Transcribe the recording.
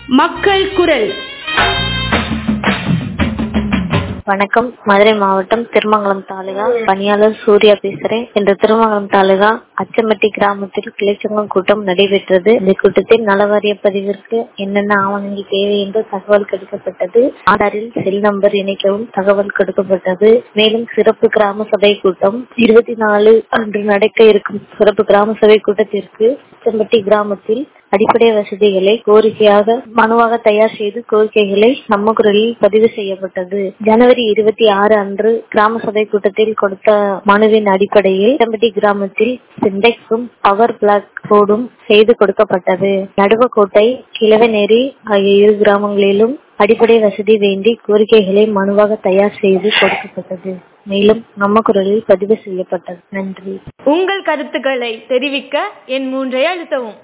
மக்கள் குரல் வணக்கம் மதுரை மாவட்டம் திருமங்கலம் தாலுகா பணியாளர் சூர்யா பேசுறேன் இன்று திருமங்கலம் தாலுகா அச்சம்பட்டி கிராமத்தில் கிளைச்சங்கம் கூட்டம் நடைபெற்றது இந்த கூட்டத்தில் நலவாரிய பதிவிற்கு என்னென்ன ஆவணங்கள் தேவை என்று தகவல் கொடுக்கப்பட்டது ஆதாரில் செல் நம்பர் இணைக்கவும் தகவல் கொடுக்கப்பட்டது மேலும் சிறப்பு கிராம சபை கூட்டம் இருபத்தி நாலு அன்று நடக்க இருக்கும் சிறப்பு கிராம சபை கூட்டத்திற்கு அச்சம்பட்டி கிராமத்தில் அடிப்படை வசதிகளை கோரிக்கையாக மனுவாக தயார் செய்து கோரிக்கைகளை நம்ம குரலில் பதிவு செய்யப்பட்டது ஜனவரி இருபத்தி ஆறு அன்று கிராம சபை கூட்டத்தில் கொடுத்த மனுவின் அடிப்படையில் செம்பட்டி கிராமத்தில் சிண்டெக்ஸும் பவர் பிளாக் ரோடும் செய்து கொடுக்கப்பட்டது நடுவக்கோட்டை கிழவநேரி ஆகிய இரு கிராமங்களிலும் அடிப்படை வசதி வேண்டி கோரிக்கைகளை மனுவாக தயார் செய்து கொடுக்கப்பட்டது மேலும் நம்ம குரலில் பதிவு செய்யப்பட்டது நன்றி உங்கள் கருத்துக்களை தெரிவிக்க என் மூன்றை அழுத்தவும்